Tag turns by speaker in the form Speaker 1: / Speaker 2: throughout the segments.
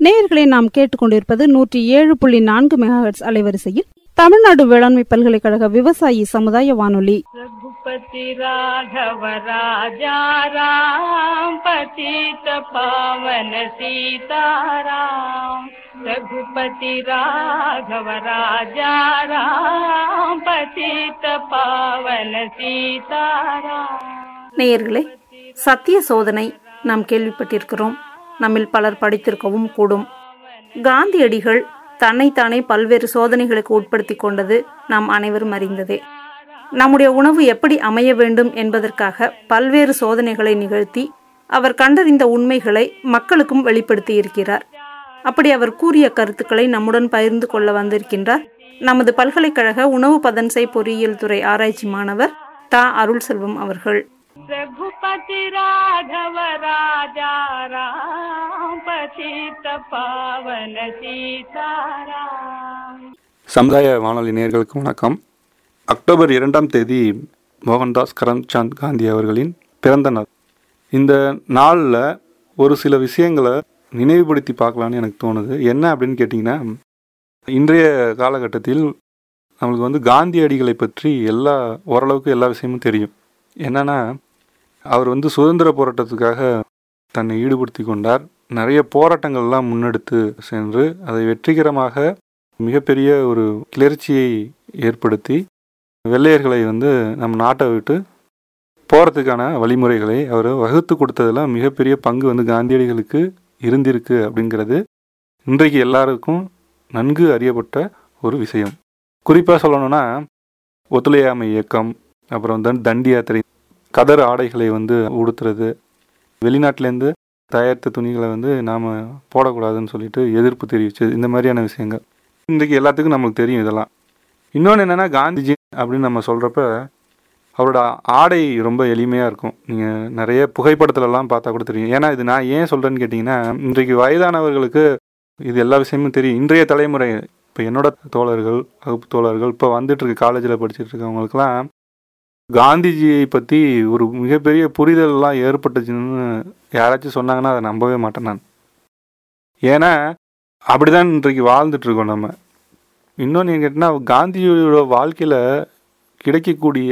Speaker 1: நேயர்களை நாம் கேட்டுக்கொண்டிருப்பது நூற்றி ஏழு புள்ளி நான்கு மெகாஹெட்ஸ் அலைவரிசையில் தமிழ்நாடு வேளாண்மை பல்கலைக்கழக விவசாயி சமுதாய வானொலி
Speaker 2: रघुपति राघव राजा राम पतित पावन सीताराम रघुपति राघव राजा राम पतित पावन सीताराम
Speaker 1: நேயர்களே சத்திய சோதனை நாம் கேள்விப்பட்டிருக்கிறோம் நம்மில் பலர் படித்திருக்கவும் கூடும் காந்தியடிகள் தன்னைத்தானே பல்வேறு சோதனைகளுக்கு உட்படுத்தி கொண்டது நாம் அனைவரும் அறிந்ததே நம்முடைய உணவு எப்படி அமைய வேண்டும் என்பதற்காக பல்வேறு சோதனைகளை நிகழ்த்தி அவர் கண்டறிந்த உண்மைகளை மக்களுக்கும் வெளிப்படுத்தி இருக்கிறார் அப்படி அவர் கூறிய கருத்துக்களை நம்முடன் பகிர்ந்து கொள்ள வந்திருக்கின்றார் நமது பல்கலைக்கழக உணவு பதன்சை பொறியியல் துறை ஆராய்ச்சி மாணவர் தா அருள் செல்வம் அவர்கள்
Speaker 2: रघुपति राघव राजा राम पतित पावन सीताराम
Speaker 3: சமுதாய வானொலி நேயர்களுக்கு வணக்கம் அக்டோபர் இரண்டாம் தேதி மோகன்தாஸ் கரம்சாந்த் காந்தி அவர்களின் பிறந்த நாள் இந்த நாளில் ஒரு சில விஷயங்களை நினைவுபடுத்தி பார்க்கலான்னு எனக்கு தோணுது என்ன அப்படின்னு கேட்டிங்கன்னா இன்றைய காலகட்டத்தில் நம்மளுக்கு வந்து காந்தியடிகளை பற்றி எல்லா ஓரளவுக்கு எல்லா விஷயமும் தெரியும் என்னன்னா அவர் வந்து சுதந்திர போராட்டத்துக்காக தன்னை ஈடுபடுத்தி கொண்டார் நிறைய போராட்டங்கள்லாம் முன்னெடுத்து சென்று அதை வெற்றிகரமாக மிகப்பெரிய ஒரு கிளர்ச்சியை ஏற்படுத்தி வெள்ளையர்களை வந்து நம்ம நாட்டை விட்டு போகிறதுக்கான வழிமுறைகளை அவர் வகுத்து கொடுத்ததுல மிகப்பெரிய பங்கு வந்து காந்தியடிகளுக்கு இருந்திருக்கு அப்படிங்கிறது இன்றைக்கு எல்லாருக்கும் நன்கு அறியப்பட்ட ஒரு விஷயம் குறிப்பாக சொல்லணும்னா ஒத்துழையாமை இயக்கம் அப்புறம் தன் தண்டி யாத்திரை கதர் ஆடைகளை வந்து உடுத்துறது வெளிநாட்டிலேருந்து தயாரித்த துணிகளை வந்து நாம் போடக்கூடாதுன்னு சொல்லிட்டு எதிர்ப்பு தெரிவிச்சது இந்த மாதிரியான விஷயங்கள் இன்றைக்கு எல்லாத்துக்கும் நம்மளுக்கு தெரியும் இதெல்லாம் இன்னொன்று என்னென்னா காந்திஜி அப்படின்னு நம்ம சொல்கிறப்ப அவரோட ஆடை ரொம்ப எளிமையாக இருக்கும் நீங்கள் நிறைய புகைப்படத்துலலாம் பார்த்தா கூட தெரியும் ஏன்னா இது நான் ஏன் சொல்கிறேன்னு கேட்டிங்கன்னா இன்றைக்கு வயதானவர்களுக்கு இது எல்லா விஷயமும் தெரியும் இன்றைய தலைமுறை இப்போ என்னோட தோழர்கள் வகுப்பு தோழர்கள் இப்போ வந்துட்டு இருக்க காலேஜில் படிச்சுட்டு இருக்கவங்களுக்குலாம் காந்திஜியை பற்றி ஒரு மிகப்பெரிய புரிதல்லாம் ஏற்பட்டுச்சுன்னு யாராச்சும் சொன்னாங்கன்னா அதை நம்பவே மாட்டேன் நான் ஏன்னா அப்படிதான் இன்றைக்கு வாழ்ந்துட்டு இருக்கோம் நம்ம இன்னொன்று கேட்டிங்கன்னா காந்தியோட வாழ்க்கையில் கிடைக்கக்கூடிய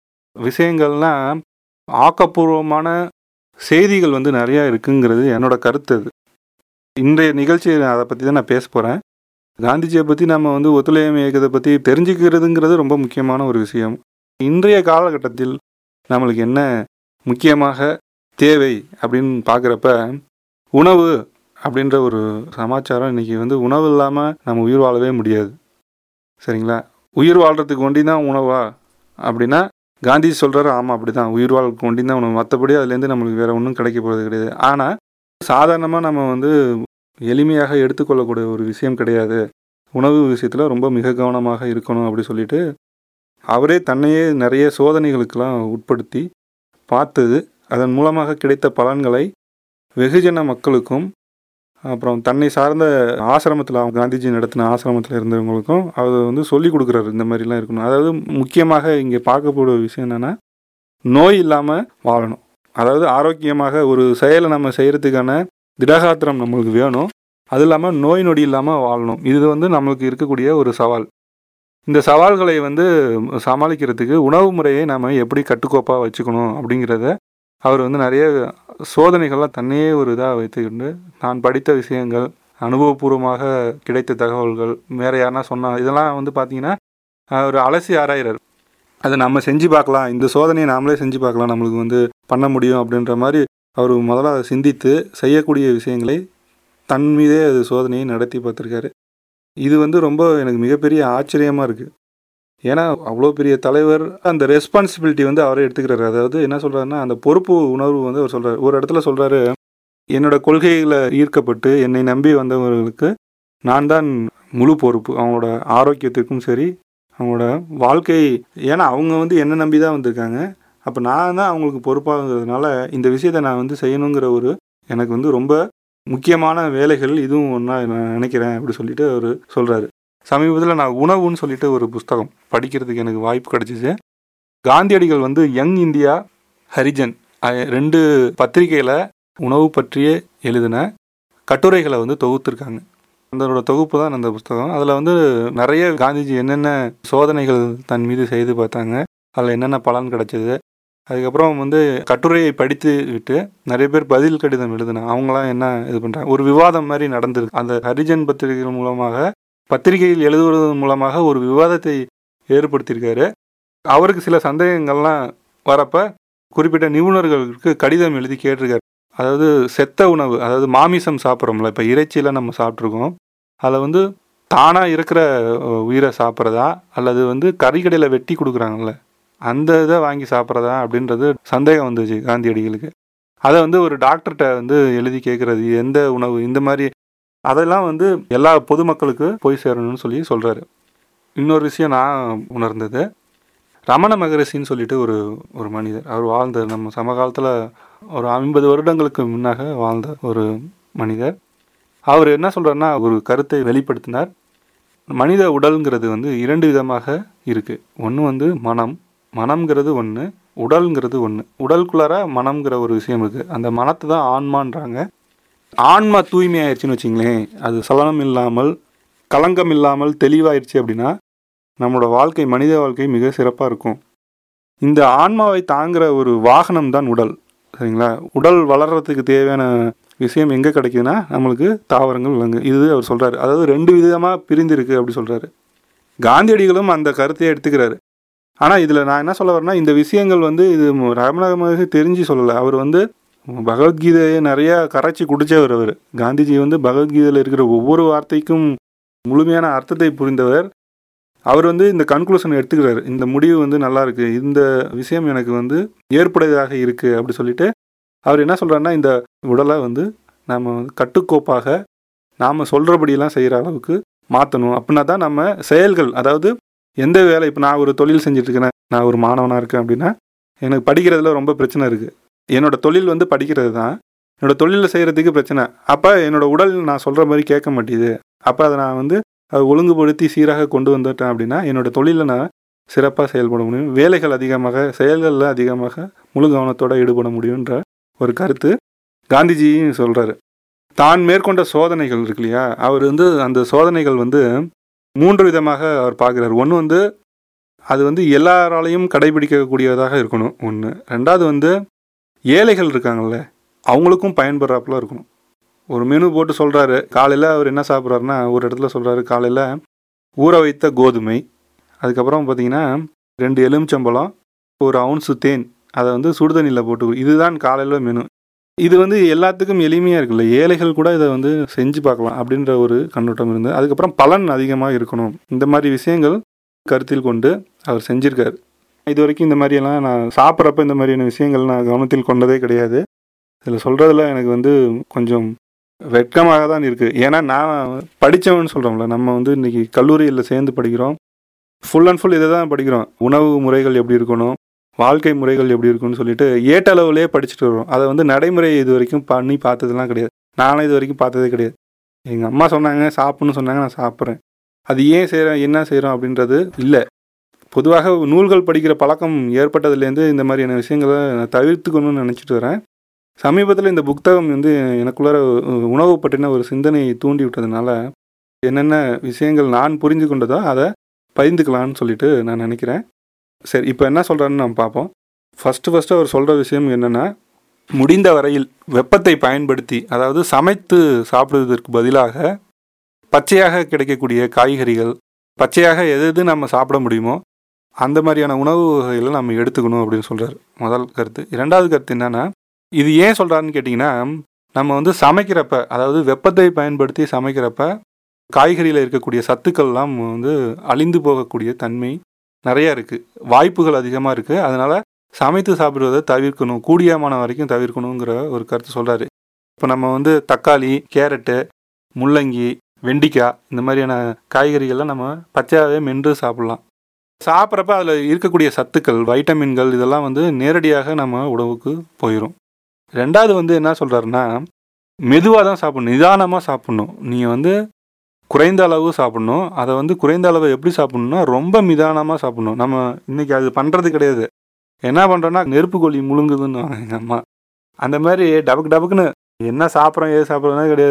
Speaker 3: விஷயங்கள்லாம் ஆக்கப்பூர்வமான செய்திகள் வந்து நிறையா இருக்குங்கிறது என்னோட கருத்து அது இன்றைய நிகழ்ச்சி அதை பற்றி தான் நான் பேச போகிறேன் காந்திஜியை பற்றி நம்ம வந்து ஒத்துழையாமை இயக்கத்தை பற்றி தெரிஞ்சுக்கிறதுங்கிறது ரொம்ப முக்கியமான ஒரு விஷயம் இன்றைய காலகட்டத்தில் நம்மளுக்கு என்ன முக்கியமாக தேவை அப்படின்னு பார்க்குறப்ப உணவு அப்படின்ற ஒரு சமாச்சாரம் இன்றைக்கி வந்து உணவு இல்லாமல் நம்ம உயிர் வாழவே முடியாது சரிங்களா உயிர் வாழ்கிறதுக்கு ஒண்டி தான் உணவா அப்படின்னா காந்தி சொல்கிறாரு ஆமாம் அப்படி தான் உயிர் வாழ்றதுக்கு ஒண்டி தான் உணவு மற்றபடி அதுலேருந்து நம்மளுக்கு வேறு ஒன்றும் கிடைக்க போகிறது கிடையாது ஆனால் சாதாரணமாக நம்ம வந்து எளிமையாக எடுத்துக்கொள்ளக்கூடிய ஒரு விஷயம் கிடையாது உணவு விஷயத்தில் ரொம்ப மிக கவனமாக இருக்கணும் அப்படி சொல்லிட்டு அவரே தன்னையே நிறைய சோதனைகளுக்கெல்லாம் உட்படுத்தி பார்த்தது அதன் மூலமாக கிடைத்த பலன்களை வெகுஜன மக்களுக்கும் அப்புறம் தன்னை சார்ந்த ஆசிரமத்தில் அவங்க காந்திஜி நடத்தின ஆசிரமத்தில் இருந்தவங்களுக்கும் அவர் வந்து சொல்லி கொடுக்குறாரு இந்த மாதிரிலாம் இருக்கணும் அதாவது முக்கியமாக இங்கே பார்க்கக்கூடிய விஷயம் என்னென்னா நோய் இல்லாமல் வாழணும் அதாவது ஆரோக்கியமாக ஒரு செயலை நம்ம செய்கிறதுக்கான திடகாத்திரம் நம்மளுக்கு வேணும் அது இல்லாமல் நோய் நொடி இல்லாமல் வாழணும் இது வந்து நம்மளுக்கு இருக்கக்கூடிய ஒரு சவால் இந்த சவால்களை வந்து சமாளிக்கிறதுக்கு உணவு முறையை நாம் எப்படி கட்டுக்கோப்பாக வச்சுக்கணும் அப்படிங்கிறத அவர் வந்து நிறைய சோதனைகள்லாம் தன்னையே ஒரு இதாக வைத்துக்கிட்டு நான் படித்த விஷயங்கள் அனுபவபூர்வமாக கிடைத்த தகவல்கள் வேற யாருன்னா சொன்னா இதெல்லாம் வந்து பார்த்தீங்கன்னா அவர் அலசி ஆராயிறார் அதை நம்ம செஞ்சு பார்க்கலாம் இந்த சோதனையை நாமளே செஞ்சு பார்க்கலாம் நம்மளுக்கு வந்து பண்ண முடியும் அப்படின்ற மாதிரி அவர் முதல்ல அதை சிந்தித்து செய்யக்கூடிய விஷயங்களை தன் மீதே அது சோதனையை நடத்தி பார்த்துருக்காரு இது வந்து ரொம்ப எனக்கு மிகப்பெரிய ஆச்சரியமாக இருக்குது ஏன்னா அவ்வளோ பெரிய தலைவர் அந்த ரெஸ்பான்சிபிலிட்டி வந்து அவரே எடுத்துக்கிறாரு அதாவது என்ன சொல்கிறாருன்னா அந்த பொறுப்பு உணர்வு வந்து அவர் சொல்கிறார் ஒரு இடத்துல சொல்கிறாரு என்னோட கொள்கைகளை ஈர்க்கப்பட்டு என்னை நம்பி வந்தவர்களுக்கு நான் தான் முழு பொறுப்பு அவங்களோட ஆரோக்கியத்திற்கும் சரி அவங்களோட வாழ்க்கை ஏன்னா அவங்க வந்து என்னை நம்பி தான் வந்திருக்காங்க அப்போ நான் தான் அவங்களுக்கு பொறுப்பாகிறதுனால இந்த விஷயத்தை நான் வந்து செய்யணுங்கிற ஒரு எனக்கு வந்து ரொம்ப முக்கியமான வேலைகள் இதுவும் ஒன்றா நான் நினைக்கிறேன் அப்படி சொல்லிட்டு அவர் சொல்கிறாரு சமீபத்தில் நான் உணவுன்னு சொல்லிட்டு ஒரு புஸ்தகம் படிக்கிறதுக்கு எனக்கு வாய்ப்பு கிடைச்சிச்சு காந்தியடிகள் வந்து யங் இந்தியா ஹரிஜன் அஹ் ரெண்டு பத்திரிகையில் உணவு பற்றியே எழுதின கட்டுரைகளை வந்து தொகுத்துருக்காங்க அதோட தொகுப்பு தான் அந்த புஸ்தகம் அதில் வந்து நிறைய காந்திஜி என்னென்ன சோதனைகள் தன் மீது செய்து பார்த்தாங்க அதில் என்னென்ன பலன் கிடைச்சது அதுக்கப்புறம் வந்து கட்டுரையை படித்து விட்டு நிறைய பேர் பதில் கடிதம் எழுதினாங்க அவங்களாம் என்ன இது பண்ணுறாங்க ஒரு விவாதம் மாதிரி நடந்திருக்கு அந்த ஹரிஜன் பத்திரிகைகள் மூலமாக பத்திரிகையில் எழுதுவதன் மூலமாக ஒரு விவாதத்தை ஏற்படுத்தியிருக்காரு அவருக்கு சில சந்தேகங்கள்லாம் வரப்ப குறிப்பிட்ட நிபுணர்களுக்கு கடிதம் எழுதி கேட்டிருக்காரு அதாவது செத்த உணவு அதாவது மாமிசம் சாப்பிட்றோம்ல இப்போ இறைச்சியில் நம்ம சாப்பிட்ருக்கோம் அதில் வந்து தானாக இருக்கிற அஹ், உயிரை சாப்பிட்றதா அல்லது வந்து கறிக்கடையில் வெட்டி கொடுக்குறாங்கல்ல அந்த இதை வாங்கி சாப்பிட்றதா அப்படின்றது சந்தேகம் வந்துச்சு காந்தியடிகளுக்கு அதை வந்து ஒரு டாக்டர்கிட்ட வந்து எழுதி கேட்குறது எந்த உணவு இந்த மாதிரி அதெல்லாம் வந்து எல்லா பொதுமக்களுக்கு போய் சேரணும்னு சொல்லி சொல்கிறாரு இன்னொரு விஷயம் நான் உணர்ந்தது ரமண மகரிஷின்னு சொல்லிட்டு ஒரு ஒரு மனிதர் அவர் வாழ்ந்த நம்ம சமகாலத்தில் ஒரு ஐம்பது வருடங்களுக்கு முன்னாக வாழ்ந்த ஒரு மனிதர் அவர் என்ன சொல்றாருன்னா ஒரு கருத்தை வெளிப்படுத்தினார் மனித உடல்ங்கிறது வந்து இரண்டு விதமாக இருக்குது ஒன்று வந்து மனம் மனம்ங்கிறது ஒன்று உடல்ங்கிறது ஒன்று உடலுக்குள்ளார மனம்ங்கிற ஒரு விஷயம் இருக்குது அந்த மனத்தை தான் ஆன்மான்றாங்க ஆன்மா தூய்மையாயிருச்சுன்னு வச்சிங்களேன் அது சலனம் இல்லாமல் களங்கம் இல்லாமல் தெளிவாயிருச்சு அப்படின்னா நம்மளோட வாழ்க்கை மனித வாழ்க்கை மிக சிறப்பாக இருக்கும் இந்த ஆன்மாவை தாங்குற ஒரு வாகனம் தான் உடல் சரிங்களா உடல் வளர்றதுக்கு தேவையான விஷயம் எங்கே கிடைக்குதுன்னா நம்மளுக்கு தாவரங்கள் விலங்கு இது அவர் சொல்கிறாரு அதாவது ரெண்டு விதமாக பிரிந்திருக்கு அப்படி சொல்கிறாரு காந்தியடிகளும் அந்த கருத்தையே எடுத்துக்கிறாரு ஆனால் இதில் நான் என்ன சொல்ல வரேன்னா இந்த விஷயங்கள் வந்து இது ரமண மகரிஷி தெரிஞ்சு சொல்லலை அவர் வந்து பகவத்கீதையை நிறையா கரைச்சி குடிச்சவர் அவர் காந்திஜி வந்து பகவத்கீதையில் இருக்கிற ஒவ்வொரு வார்த்தைக்கும் முழுமையான அர்த்தத்தை புரிந்தவர் அவர் வந்து இந்த கன்க்ளூஷன் எடுத்துக்கிறாரு இந்த முடிவு வந்து நல்லா இருக்கு இந்த விஷயம் எனக்கு வந்து ஏற்புடையதாக இருக்கு அப்படி சொல்லிட்டு அவர் என்ன சொல்றாருன்னா இந்த உடலை வந்து நாம் கட்டுக்கோப்பாக நாம் சொல்கிறபடியெல்லாம் செய்கிற அளவுக்கு மாற்றணும் அப்படின்னா தான் நம்ம செயல்கள் அதாவது எந்த வேலை இப்போ நான் ஒரு தொழில் செஞ்சுட்டு இருக்கிறேன் நான் ஒரு மாணவனாக இருக்கேன் அப்படின்னா எனக்கு படிக்கிறதுல ரொம்ப பிரச்சனை இருக்குது என்னோட தொழில் வந்து படிக்கிறது தான் என்னோட தொழிலில் செய்கிறதுக்கு பிரச்சனை அப்போ என்னோட உடல் நான் சொல்கிற மாதிரி கேட்க மாட்டேது அப்போ அதை நான் வந்து அதை ஒழுங்குபடுத்தி சீராக கொண்டு வந்துட்டேன் அப்படின்னா என்னோட தொழிலில் நான் சிறப்பாக செயல்பட முடியும் வேலைகள் அதிகமாக செயல்களில் அதிகமாக முழு கவனத்தோடு ஈடுபட முடியுன்ற ஒரு கருத்து காந்திஜியும் சொல்கிறாரு தான் மேற்கொண்ட சோதனைகள் இருக்கு இல்லையா அவர் வந்து அந்த சோதனைகள் வந்து மூன்று விதமாக அவர் பார்க்குறாரு ஒன்று வந்து அது வந்து எல்லாராலையும் கடைபிடிக்கக்கூடியதாக இருக்கணும் ஒன்று ரெண்டாவது வந்து ஏழைகள் இருக்காங்கல்ல அவங்களுக்கும் பயன்படுறாப்புல இருக்கணும் ஒரு மெனு போட்டு சொல்கிறாரு காலையில் அவர் என்ன சாப்பிட்றாருன்னா ஒரு இடத்துல சொல்கிறாரு காலையில் ஊற வைத்த கோதுமை அதுக்கப்புறம் பார்த்தீங்கன்னா ரெண்டு எலுமிச்சம்பழம் ஒரு அவுன்ஸு தேன் அதை வந்து சுடுதண்ணியில் போட்டு குடி- இதுதான் காலையில் மெனு இது வந்து எல்லாத்துக்கும் எளிமையாக இருக்குல்ல ஏழைகள் கூட இதை வந்து செஞ்சு பார்க்கலாம் அப்படின்ற ஒரு கண்ணோட்டம் இருந்து அதுக்கப்புறம் பலன் அதிகமாக இருக்கணும் இந்த மாதிரி விஷயங்கள் கருத்தில் கொண்டு அவர் செஞ்சிருக்காரு இது வரைக்கும் இந்த மாதிரியெல்லாம் நான் சாப்பிட்றப்ப இந்த மாதிரியான விஷயங்கள் நான் கவனத்தில் கொண்டதே கிடையாது இதில் சொல்கிறதுல எனக்கு வந்து கொஞ்சம் வெட்கமாக தான் இருக்குது ஏன்னா நான் படித்தவன் சொல்கிறோம்ல நம்ம வந்து இன்னைக்கு கல்லூரியில் சேர்ந்து படிக்கிறோம் ஃபுல் அண்ட் ஃபுல் இதை தான் படிக்கிறோம் உணவு முறைகள் எப்படி இருக்கணும் வாழ்க்கை முறைகள் எப்படி இருக்கும்னு சொல்லிட்டு ஏட்டளவுலேயே படிச்சுட்டு வரோம் அதை வந்து நடைமுறை இது வரைக்கும் பண்ணி பார்த்ததுலாம் கிடையாது நானும் இது வரைக்கும் பார்த்ததே கிடையாது எங்கள் அம்மா சொன்னாங்க சாப்பிட்ணுன்னு சொன்னாங்க நான் சாப்பிட்றேன் அது ஏன் செய்கிறோம் என்ன செய்கிறோம் அப்படின்றது இல்லை பொதுவாக நூல்கள் படிக்கிற பழக்கம் ஏற்பட்டதுலேருந்து இந்த மாதிரியான விஷயங்களை நான் தவிர்த்துக்கணும்னு நினச்சிட்டு வரேன் சமீபத்தில் இந்த புத்தகம் வந்து எனக்குள்ளார உணவு பற்றின ஒரு சிந்தனையை தூண்டி விட்டதுனால என்னென்ன விஷயங்கள் நான் புரிந்து கொண்டதோ அதை பகிர்ந்துக்கலாம்னு சொல்லிட்டு நான் நினைக்கிறேன் சரி இப்போ என்ன சொல்கிறாருன்னு நம்ம பார்ப்போம் ஃபஸ்ட்டு ஃபஸ்ட்டு அவர் சொல்கிற விஷயம் என்னென்னா முடிந்த வரையில் வெப்பத்தை பயன்படுத்தி அதாவது சமைத்து சாப்பிடுவதற்கு பதிலாக பச்சையாக கிடைக்கக்கூடிய காய்கறிகள் பச்சையாக எது எது நம்ம சாப்பிட முடியுமோ அந்த மாதிரியான உணவு வகைகளை நம்ம எடுத்துக்கணும் அப்படின்னு சொல்கிறார் முதல் கருத்து இரண்டாவது கருத்து என்னென்னா இது ஏன் சொல்கிறாருன்னு கேட்டிங்கன்னா நம்ம வந்து சமைக்கிறப்ப அதாவது வெப்பத்தை பயன்படுத்தி சமைக்கிறப்ப காய்கறியில் இருக்கக்கூடிய சத்துக்கள்லாம் வந்து அழிந்து போகக்கூடிய தன்மை நிறையா இருக்குது வாய்ப்புகள் அதிகமாக இருக்குது அதனால் சமைத்து சாப்பிடுவதை தவிர்க்கணும் கூடியமான வரைக்கும் தவிர்க்கணுங்கிற ஒரு கருத்து சொல்கிறாரு இப்போ நம்ம வந்து தக்காளி கேரட்டு முள்ளங்கி வெண்டிக்காய் இந்த மாதிரியான காய்கறிகள்லாம் நம்ம பச்சையாகவே மென்று சாப்பிட்லாம் சாப்பிட்றப்ப அதில் இருக்கக்கூடிய சத்துக்கள் வைட்டமின்கள் இதெல்லாம் வந்து நேரடியாக நம்ம உணவுக்கு போயிடும் ரெண்டாவது வந்து என்ன சொல்கிறாருன்னா மெதுவாக தான் சாப்பிடணும் நிதானமாக சாப்பிடணும் நீங்கள் வந்து குறைந்த அளவு சாப்பிடணும் அதை வந்து குறைந்த அளவு எப்படி சாப்பிடணும்னா ரொம்ப நிதானமாக சாப்பிடணும் நம்ம இன்னைக்கு அது பண்ணுறது கிடையாது என்ன பண்ணுறோன்னா நெருப்பு கோழி முழுங்குதுன்னு எங்கள் அம்மா அந்த மாதிரி டபக்கு டபக்குன்னு என்ன சாப்பிட்றோம் ஏது சாப்பிட்றோம்னா கிடையாது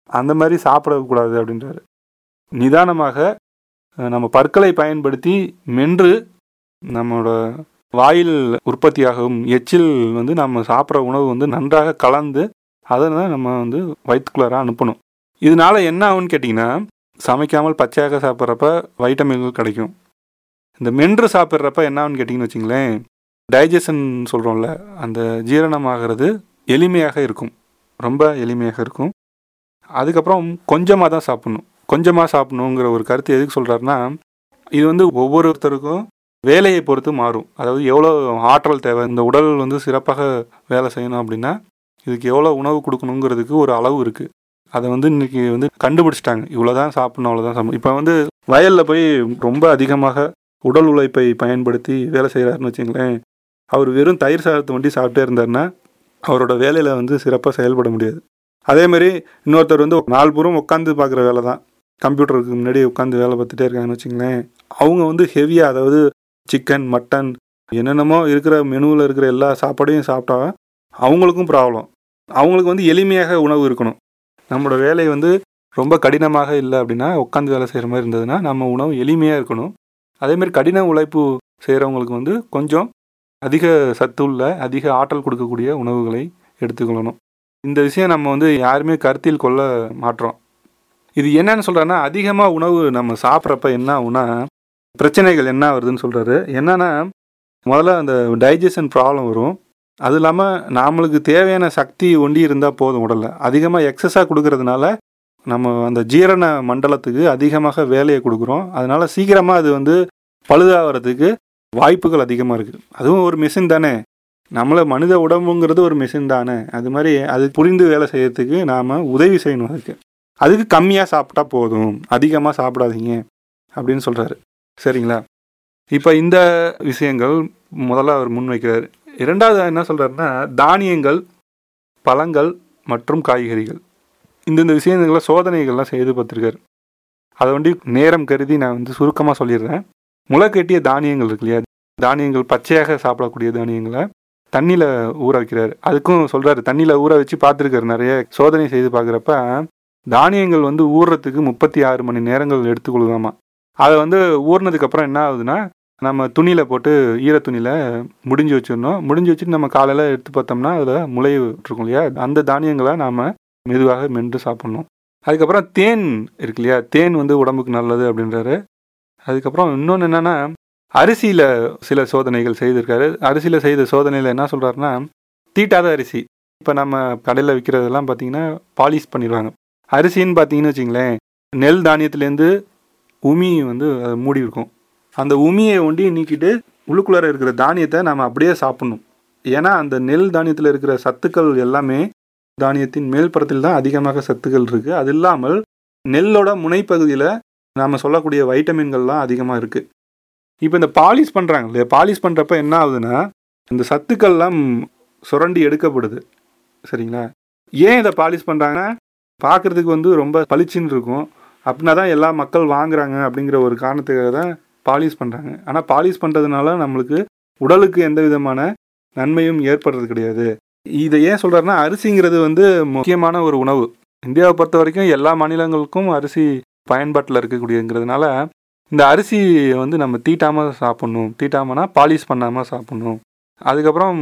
Speaker 3: அந்த மாதிரி சாப்பிடக்கூடாது அப்படின்றாரு நிதானமாக அஹ், நம்ம பற்களை பயன்படுத்தி மென்று நம்மளோட வாயில் உற்பத்தியாகும் எச்சில் வந்து நம்ம சாப்பிட்ற உணவு வந்து நன்றாக கலந்து அதை தான் நம்ம வந்து வயிற்றுக்குள்ளார அனுப்பணும் இதனால என்ன ஆகும்னு கேட்டிங்கன்னா சமைக்காமல் பச்சையாக சாப்பிட்றப்ப வைட்டமின்கள் கிடைக்கும் இந்த மென்று சாப்பிட்றப்ப என்ன ஆகும்னு கேட்டிங்கன்னு வச்சிங்களேன் டைஜஷன் சொல்கிறோம்ல அந்த ஜீரணமாகிறது எளிமையாக இருக்கும் ரொம்ப எளிமையாக இருக்கும் அதுக்கப்புறம் கொஞ்சமாக தான் சாப்பிடணும் கொஞ்சமாக சாப்பிடணுங்கிற ஒரு கருத்து எதுக்கு சொல்கிறாருன்னா இது வந்து ஒவ்வொருத்தருக்கும் வேலையை பொறுத்து மாறும் அதாவது எவ்வளோ ஆற்றல் தேவை இந்த உடல் வந்து சிறப்பாக வேலை செய்யணும் அப்படின்னா இதுக்கு எவ்வளோ உணவு கொடுக்கணுங்கிறதுக்கு ஒரு அளவு இருக்குது அதை வந்து இன்னைக்கு வந்து கண்டுபிடிச்சிட்டாங்க இவ்வளோ தான் சாப்பிடணும் அவ்வளோதான் சாப்பிடணும் இப்போ வந்து வயலில் போய் ரொம்ப அதிகமாக உடல் உழைப்பை பயன்படுத்தி வேலை செய்கிறாருன்னு வச்சுங்களேன் அவர் வெறும் தயிர் சாதத்தை மட்டும் சாப்பிட்டே இருந்தாருன்னா அவரோட வேலையில் வந்து சிறப்பாக செயல்பட முடியாது அதே மாதிரி இன்னொருத்தர் வந்து நாலு பூரம் உட்காந்து பார்க்குற வேலை தான் கம்ப்யூட்டருக்கு முன்னாடி உட்காந்து வேலை பார்த்துட்டே இருக்காங்கன்னு வச்சுங்களேன் அவங்க வந்து ஹெவியாக அதாவது சிக்கன் மட்டன் என்னென்னமோ இருக்கிற மெனுவில் இருக்கிற எல்லா சாப்பாடையும் சாப்பிட்டா அவங்களுக்கும் ப்ராப்ளம் அவங்களுக்கு வந்து எளிமையாக உணவு இருக்கணும் நம்மளோட வேலை வந்து ரொம்ப கடினமாக இல்லை அப்படின்னா உட்காந்து வேலை செய்கிற மாதிரி இருந்ததுன்னா நம்ம உணவு எளிமையாக இருக்கணும் அதேமாதிரி கடின உழைப்பு செய்கிறவங்களுக்கு வந்து கொஞ்சம் அதிக சத்துள்ள அதிக ஆற்றல் கொடுக்கக்கூடிய உணவுகளை எடுத்துக்கொள்ளணும் இந்த விஷயம் நம்ம வந்து யாருமே கருத்தில் கொள்ள மாட்டோம் இது என்னன்னு சொல்கிறேன்னா அதிகமாக உணவு நம்ம சாப்பிட்றப்ப என்ன ஆகுனா பிரச்சனைகள் என்ன வருதுன்னு சொல்கிறாரு என்னன்னா முதல்ல அந்த டைஜஷன் ப்ராப்ளம் வரும் அது இல்லாமல் நம்மளுக்கு தேவையான சக்தி ஒண்டி இருந்தால் போதும் உடலில் அதிகமாக எக்ஸஸாக கொடுக்கறதுனால நம்ம அந்த ஜீரண மண்டலத்துக்கு அதிகமாக வேலையை கொடுக்குறோம் அதனால சீக்கிரமாக அது வந்து பழுதாகிறதுக்கு வாய்ப்புகள் அதிகமாக இருக்குது அதுவும் ஒரு மிஷின் தானே நம்மளை மனித உடம்புங்கிறது ஒரு மிஷின் தானே அது மாதிரி அது புரிந்து வேலை செய்யறதுக்கு நாம் உதவி செய்யணும் அதுக்கு அதுக்கு கம்மியாக சாப்பிட்டா போதும் அதிகமாக சாப்பிடாதீங்க அப்படின்னு சொல்கிறாரு சரிங்களா இப்போ இந்த விஷயங்கள் முதல்ல அவர் முன்வைக்கிறார் இரண்டாவது என்ன சொல்கிறாருன்னா தானியங்கள் பழங்கள் மற்றும் காய்கறிகள் இந்தந்த விஷயங்களை சோதனைகள்லாம் செய்து பார்த்துருக்காரு அதை வந்து நேரம் கருதி நான் வந்து சுருக்கமாக சொல்லிடுறேன் முளைக்கட்டிய தானியங்கள் இருக்கு இல்லையா தானியங்கள் பச்சையாக சாப்பிடக்கூடிய தானியங்களை தண்ணியில் ஊற வைக்கிறாரு அதுக்கும் சொல்கிறாரு தண்ணியில் ஊற வச்சு பார்த்துருக்காரு நிறைய சோதனை செய்து பார்க்குறப்ப தானியங்கள் வந்து ஊறுறதுக்கு முப்பத்தி ஆறு மணி நேரங்கள் எடுத்துக்கொள்ளுதாமா அதை வந்து ஊறினதுக்கப்புறம் என்ன ஆகுதுன்னா நம்ம துணியில் போட்டு ஈர துணியில் முடிஞ்சு வச்சிடணும் முடிஞ்சு வச்சுட்டு நம்ம காலையில் எடுத்து பார்த்தோம்னா அதில் முளை விட்டுருக்கும் இல்லையா அந்த தானியங்களை நாம் மெதுவாக மென்று சாப்பிட்ணும் அதுக்கப்புறம் தேன் இருக்கு இல்லையா தேன் வந்து உடம்புக்கு நல்லது அப்படின்றாரு அதுக்கப்புறம் இன்னொன்று என்னென்னா அரிசியில் சில சோதனைகள் செய்திருக்காரு அரிசியில் செய்த சோதனையில் என்ன சொல்கிறாருன்னா தீட்டாத அரிசி இப்போ நம்ம கடையில் விற்கிறதெல்லாம் பார்த்தீங்கன்னா பாலிஷ் பண்ணிடுவாங்க அரிசின்னு பார்த்தீங்கன்னு வச்சிங்களேன் நெல் தானியத்துலேருந்து உமி வந்து அது மூடி இருக்கும் அந்த உமியை ஒண்டி நீக்கிட்டு உள்ளுக்குள்ளார இருக்கிற தானியத்தை நம்ம அப்படியே சாப்பிடணும் ஏன்னா அந்த நெல் தானியத்தில் இருக்கிற சத்துக்கள் எல்லாமே தானியத்தின் மேல் புறத்தில் தான் அதிகமாக சத்துக்கள் இருக்குது அது இல்லாமல் நெல்லோட முனைப்பகுதியில் நாம் சொல்லக்கூடிய வைட்டமின்கள்லாம் அதிகமாக இருக்குது இப்போ இந்த பாலிஷ் பண்ணுறாங்க இல்லையா பாலிஷ் பண்ணுறப்ப என்ன ஆகுதுன்னா இந்த சத்துக்கள்லாம் சுரண்டி எடுக்கப்படுது சரிங்களா ஏன் இதை பாலிஷ் பண்ணுறாங்கன்னா பார்க்குறதுக்கு வந்து ரொம்ப பளிச்சுன்னு இருக்கும் அப்படின்னா தான் எல்லா மக்கள் வாங்குறாங்க அப்படிங்கிற ஒரு காரணத்துக்காக தான் பாலிஷ் பண்ணுறாங்க ஆனால் பாலிஷ் பண்ணுறதுனால நம்மளுக்கு உடலுக்கு எந்த விதமான நன்மையும் ஏற்படுறது கிடையாது இதை ஏன் சொல்கிறாருன்னா அரிசிங்கிறது வந்து முக்கியமான ஒரு உணவு இந்தியாவை பொறுத்த வரைக்கும் எல்லா மாநிலங்களுக்கும் அரிசி பயன்பாட்டில் இருக்கக்கூடியங்கிறதுனால இந்த அரிசி வந்து நம்ம தீட்டாமல் சாப்பிட்ணும் தீட்டாமனா பாலிஷ் பண்ணாமல் சாப்பிட்ணும் அதுக்கப்புறம்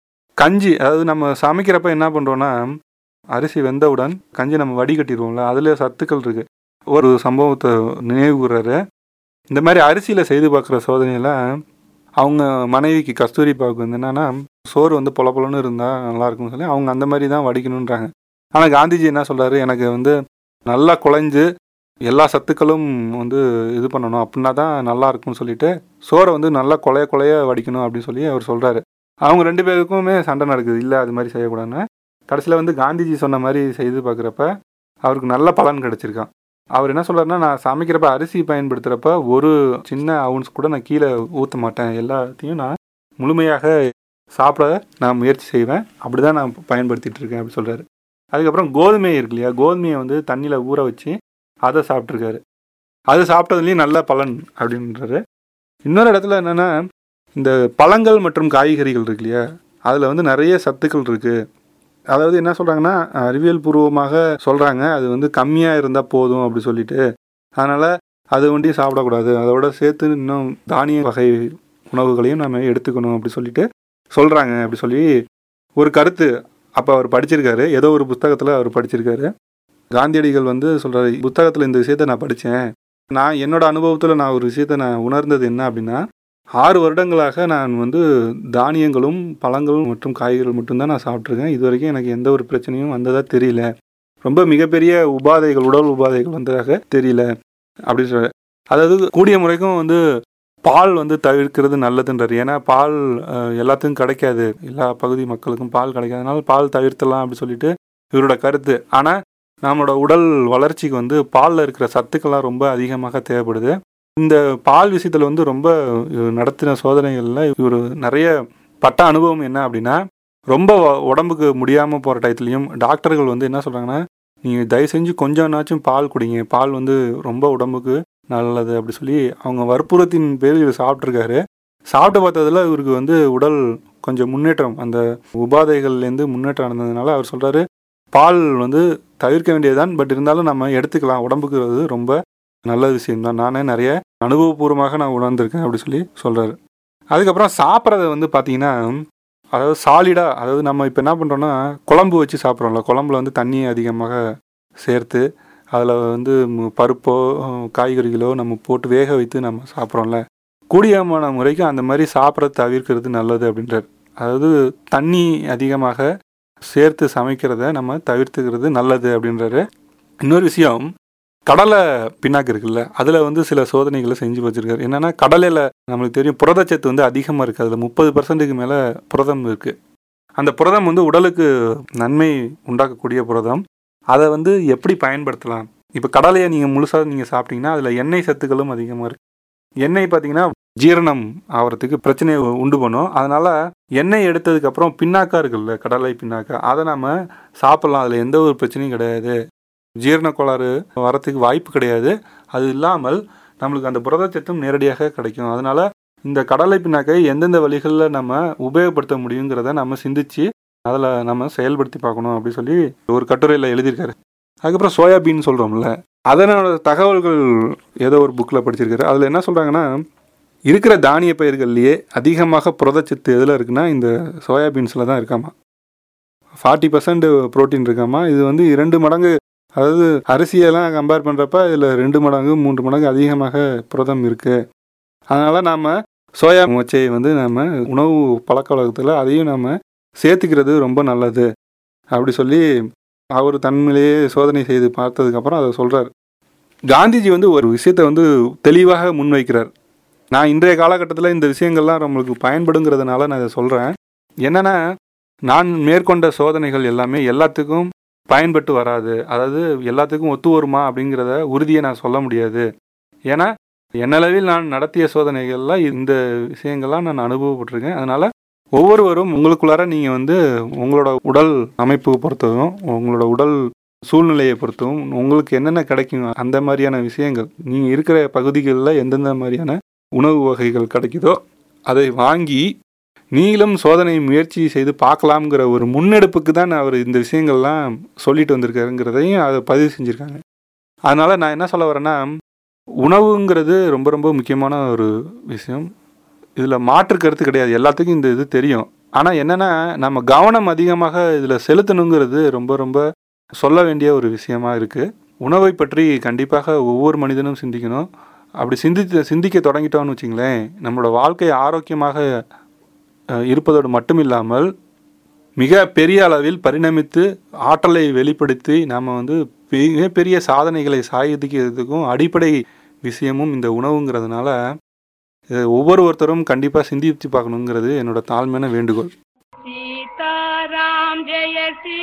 Speaker 3: கஞ்சி அதாவது நம்ம சமைக்கிறப்ப என்ன பண்ணுறோன்னா அரிசி வெந்தவுடன் கஞ்சி நம்ம வடிகட்டிடுவோம்ல அதில் சத்துக்கள் இருக்குது ஒரு சம்பவத்தை நினைவு கூறாரு இந்த மாதிரி அரிசியில் செய்து பார்க்குற சோதனையில் அவங்க மனைவிக்கு கஸ்தூரி பாவுக்கு வந்து என்னன்னா சோறு வந்து பொல பொலன்னு இருந்தால் நல்லா இருக்கும்னு சொல்லி அவங்க அந்த மாதிரி தான் வடிக்கணுன்றாங்க ஆனால் காந்திஜி என்ன சொல்கிறாரு எனக்கு வந்து நல்லா குழஞ்சு எல்லா சத்துக்களும் வந்து இது பண்ணணும் அப்படின்னா தான் நல்லா இருக்கும்னு சொல்லிட்டு சோறை வந்து நல்லா கொலைய கொலைய வடிக்கணும் அப்படின்னு சொல்லி அவர் சொல்கிறாரு அவங்க ரெண்டு பேருக்குமே சண்டை நடக்குது இல்லை அது மாதிரி செய்யக்கூடாதுன்னு கடைசியில் வந்து காந்திஜி சொன்ன மாதிரி செய்து பார்க்குறப்ப அவருக்கு நல்ல பலன் கிடச்சிருக்கான் அவர் என்ன சொல்கிறாருன்னா நான் சமைக்கிறப்ப அரிசி பயன்படுத்துகிறப்ப ஒரு சின்ன அவுன்ஸ் கூட நான் கீழே ஊற்ற மாட்டேன் எல்லாத்தையும் நான் முழுமையாக சாப்பிட நான் முயற்சி செய்வேன் அப்படி தான் நான் பயன்படுத்திட்டு இருக்கேன் அப்படி சொல்கிறாரு அதுக்கப்புறம் கோதுமை இருக்கு இல்லையா கோதுமையை வந்து தண்ணியில் ஊற வச்சு அதை சாப்பிட்ருக்காரு அது சாப்பிட்டதுலேயும் நல்ல பலன் அப்படின்றாரு இன்னொரு இடத்துல என்னென்னா இந்த பழங்கள் மற்றும் காய்கறிகள் இருக்கு இல்லையா அதில் வந்து நிறைய சத்துக்கள் இருக்குது அதாவது என்ன சொல்கிறாங்கன்னா அறிவியல் பூர்வமாக சொல்கிறாங்க அது வந்து கம்மியாக இருந்தால் போதும் அப்படி சொல்லிட்டு அதனால் அது ஒண்டி சாப்பிடக்கூடாது அதோட சேர்த்து இன்னும் தானிய வகை உணவுகளையும் நம்ம எடுத்துக்கணும் அப்படி சொல்லிட்டு சொல்கிறாங்க அப்படி சொல்லி ஒரு கருத்து அப்போ அவர் படிச்சிருக்காரு ஏதோ ஒரு புத்தகத்தில் அவர் படிச்சிருக்காரு காந்தியடிகள் வந்து சொல்கிறாரு புத்தகத்தில் இந்த விஷயத்தை நான் படித்தேன் நான் என்னோட அனுபவத்தில் நான் ஒரு விஷயத்தை நான் உணர்ந்தது என்ன அப்படின்னா ஆறு வருடங்களாக நான் வந்து தானியங்களும் பழங்களும் மற்றும் காய்கறிகள் மட்டும்தான் நான் சாப்பிட்ருக்கேன் இது வரைக்கும் எனக்கு எந்த ஒரு பிரச்சனையும் வந்ததாக தெரியல ரொம்ப மிகப்பெரிய உபாதைகள் உடல் உபாதைகள் வந்ததாக தெரியல அப்படின்னு சொல்ல அதாவது கூடிய முறைக்கும் வந்து பால் வந்து தவிர்க்கிறது நல்லதுன்றார் ஏன்னா பால் அஹ், எல்லாத்துக்கும் கிடைக்காது எல்லா பகுதி மக்களுக்கும் பால் கிடைக்காதனால பால் தவிர்த்தலாம் அப்படி சொல்லிட்டு இவரோட கருத்து ஆனால் நம்மளோட உடல் வளர்ச்சிக்கு வந்து பாலில் இருக்கிற சத்துக்கள்லாம் ரொம்ப அதிகமாக தேவைப்படுது இந்த பால் விஷயத்தில் வந்து ரொம்ப இவர் நடத்தின சோதனைகளில் இவர் நிறைய பட்ட அனுபவம் என்ன அப்படின்னா ரொம்ப உ- உடம்புக்கு முடியாமல் போகிற டயத்துலையும் டாக்டர்கள் வந்து என்ன சொல்கிறாங்கன்னா நீங்கள் தயவு செஞ்சு கொஞ்சம்னாச்சும் பால் குடிங்க பால் வந்து ரொம்ப உடம்புக்கு நல்லது அப்படி சொல்லி அவங்க வற்புறுத்தின் பேரில் இவர் சாப்பிட்ருக்காரு சாப்பிட்டு பார்த்ததுல இவருக்கு வந்து உடல் கொஞ்சம் முன்னேற்றம் அந்த உபாதைகள்லேருந்து முன்னேற்றம் அடைந்ததுனால அவர் சொல்கிறாரு பால் வந்து தவிர்க்க வேண்டியதுதான் பட் இருந்தாலும் நம்ம எடுத்துக்கலாம் உடம்புக்கு அது ரொம்ப நல்ல விஷயம் தான் நானே நிறைய அனுபவபூர்வமாக நான் உணர்ந்திருக்கேன் அப்படி சொல்லி சொல்கிறாரு அதுக்கப்புறம் சாப்பிட்றத வந்து பார்த்தீங்கன்னா அதாவது சாலிடாக அதாவது நம்ம இப்போ என்ன பண்ணுறோன்னா குழம்பு வச்சு சாப்பிட்றோம்ல குழம்புல வந்து தண்ணி அதிகமாக சேர்த்து அதில் வந்து மு- பருப்போ அஹ், காய்கறிகளோ நம்ம போட்டு வேக வைத்து நம்ம சாப்பிட்றோம்ல கூடியமான முறைக்கு அந்த மாதிரி சாப்பிட்றத தவிர்க்கிறது நல்லது அப்படின்றார் அதாவது தண்ணி அதிகமாக சேர்த்து சமைக்கிறத நம்ம தவிர்த்துக்கிறது நல்லது அப்படின்றாரு இன்னொரு விஷயம் கடலை பின்னாக்கு இருக்குல்ல அதில் வந்து சில சோதனைகளை செஞ்சு வச்சிருக்காரு என்னன்னா கடலையில் நம்மளுக்கு தெரியும் புரதச்சத்து வந்து அதிகமாக இருக்குது அதில் முப்பது பர்சன்ட்டுக்கு மேலே புரதம் இருக்குது அந்த புரதம் வந்து உடலுக்கு நன்மை உண்டாக்கக்கூடிய புரதம் அதை வந்து எப்படி பயன்படுத்தலாம் இப்போ கடலையை நீங்கள் முழுசாக நீங்கள் சாப்பிட்டீங்கன்னா அதில் எண்ணெய் சத்துக்களும் அதிகமாக இருக்குது எண்ணெய் பார்த்தீங்கன்னா ஜீரணம் ஆகிறதுக்கு பிரச்சனையை உண்டு பண்ணும் அதனால் எண்ணெய் எடுத்ததுக்கப்புறம் பின்னாக்கா இருக்குல்ல கடலை பின்னாக்கா அதை நம்ம சாப்பிட்லாம் அதில் எந்த ஒரு பிரச்சனையும் கிடையாது ஜீரண கோளாறு வரத்துக்கு வாய்ப்பு கிடையாது அது இல்லாமல் நம்மளுக்கு அந்த புரதச்சத்தும் நேரடியாக கிடைக்கும் அதனால இந்த கடலை பின்னாக்கை எந்தெந்த வழிகளில் நம்ம உபயோகப்படுத்த முடியுங்கிறத நம்ம சிந்திச்சு அதில் நம்ம செயல்படுத்தி பார்க்கணும் அப்படி சொல்லி ஒரு கட்டுரையில் எழுதியிருக்காரு அதுக்கப்புறம் சோயாபீன் சொல்கிறோம்ல அதனோட தகவல்கள் ஏதோ ஒரு புக்கில் படிச்சிருக்காரு அதில் என்ன சொல்கிறாங்கன்னா இருக்கிற தானிய பயிர்கள்லையே அதிகமாக புரதச்சத்து எதில் இருக்குன்னா இந்த சோயாபீன்ஸில் தான் இருக்காமா ஃபார்ட்டி பர்சன்ட் ப்ரோட்டீன் இருக்காமா இது வந்து இரண்டு மடங்கு அதாவது அரிசியெல்லாம் கம்பேர் பண்ணுறப்ப இதில் ரெண்டு மடங்கு மூன்று மடங்கு அதிகமாக புரதம் இருக்குது அதனால் நாம் சோயா மொச்சையை வந்து நம்ம உணவு பழக்க வழக்கத்தில் அதையும் நம்ம சேர்த்துக்கிறது ரொம்ப நல்லது அப்படி சொல்லி அவர் தன்மையிலேயே சோதனை செய்து பார்த்ததுக்கப்புறம் அதை சொல்கிறார் காந்திஜி வந்து ஒரு விஷயத்தை வந்து தெளிவாக முன்வைக்கிறார் நான் இன்றைய காலகட்டத்தில் இந்த விஷயங்கள்லாம் நம்மளுக்கு பயன்படுங்கிறதுனால நான் இதை சொல்கிறேன் என்னென்னா நான் மேற்கொண்ட சோதனைகள் எல்லாமே எல்லாத்துக்கும் பயன்பட்டு வராது அதாவது எல்லாத்துக்கும் ஒத்து வருமா அப்படிங்கிறத உறுதியை நான் சொல்ல முடியாது ஏன்னா என்னளவில் நான் நடத்திய சோதனைகள்லாம் இந்த விஷயங்கள்லாம் நான் அனுபவப்பட்டிருக்கேன் அதனால் ஒவ்வொருவரும் உங்களுக்குள்ளார நீங்கள் வந்து உங்களோட உடல் அமைப்பு பொறுத்ததும் உங்களோட உடல் சூழ்நிலையை பொறுத்தும் உங்களுக்கு என்னென்ன கிடைக்கும் அந்த மாதிரியான விஷயங்கள் நீங்கள் இருக்கிற பகுதிகளில் எந்தெந்த மாதிரியான உணவு வகைகள் கிடைக்குதோ அதை வாங்கி நீங்களும் சோதனை முயற்சி செய்து பார்க்கலாம்ங்கிற ஒரு முன்னெடுப்புக்கு தான் அவர் இந்த விஷயங்கள்லாம் சொல்லிட்டு வந்திருக்காருங்கிறதையும் அதை பதிவு செஞ்சுருக்காங்க அதனால் நான் என்ன சொல்ல வரேன்னா உணவுங்கிறது ரொம்ப ரொம்ப முக்கியமான ஒரு விஷயம் இதில் மாற்று கருத்து கிடையாது எல்லாத்துக்கும் இந்த இது தெரியும் ஆனால் என்னென்னா நம்ம கவனம் அதிகமாக இதில் செலுத்தணுங்கிறது ரொம்ப ரொம்ப சொல்ல வேண்டிய ஒரு விஷயமா இருக்குது உணவை பற்றி கண்டிப்பாக ஒவ்வொரு மனிதனும் சிந்திக்கணும் அப்படி சிந்தித்து சிந்திக்க தொடங்கிட்டோம்னு வச்சிங்களேன் நம்மளோட வாழ்க்கை ஆரோக்கியமாக அஹ், இருப்பதோடு மட்டும் இல்லாமல் மிக பெரிய அளவில் பரிணமித்து ஆற்றலை வெளிப்படுத்தி நாம் வந்து மிகப்பெரிய சாதனைகளை சாதிக்கிறதுக்கும் அடிப்படை விஷயமும் இந்த உணவுங்கிறதுனால இதை ஒவ்வொருத்தரும் கண்டிப்பாக சிந்தித்து பார்க்கணுங்கிறது என்னோட தாழ்மையான வேண்டுகோள்
Speaker 2: सीताराम जय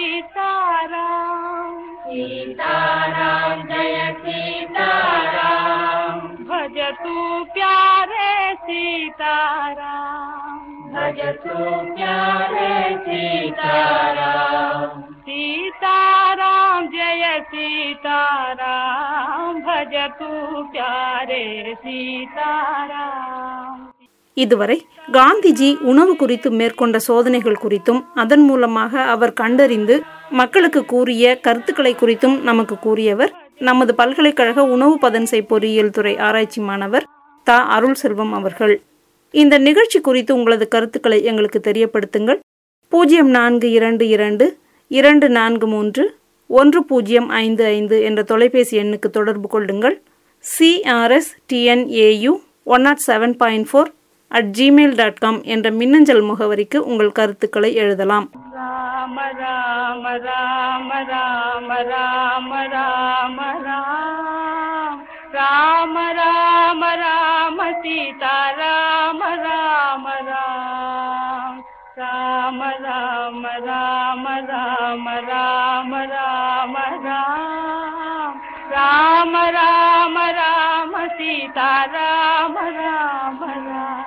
Speaker 2: सीताराम सीताराम जय सीताराम भजतु प्यारे सीताराम भजतु प्यारे सीताराम सीताराम जय सीताराम भजतु प्यारे सीताराम
Speaker 1: இதுவரை காந்திஜி உணவு குறித்து மேற்கொண்ட சோதனைகள் குறித்தும் அதன் மூலமாக அவர் கண்டறிந்து மக்களுக்கு கூறிய கருத்துக்களை குறித்தும் நமக்கு கூறியவர் நமது பல்கலைக்கழக உணவு பதன்சை பொறியியல் துறை ஆராய்ச்சி மாணவர் தா அருள் செல்வம் அவர்கள் இந்த நிகழ்ச்சி குறித்து உங்களது கருத்துக்களை எங்களுக்கு தெரியப்படுத்துங்கள் பூஜ்ஜியம் நான்கு இரண்டு இரண்டு இரண்டு நான்கு மூன்று ஒன்று பூஜ்ஜியம் ஐந்து ஐந்து என்ற தொலைபேசி எண்ணுக்கு தொடர்பு கொள்ளுங்கள் CRS TNAU one nought seven point four at Gmail dot com என்ற மின்னஞ்சல் முகவரிக்கு உங்கள் கருத்துக்களை எழுதலாம்
Speaker 2: राम राम राम राम राम राम राम राम राम राम सीता राम राम राम राम राम राम राम राम राम राम राम राम राम सीता राम राम राम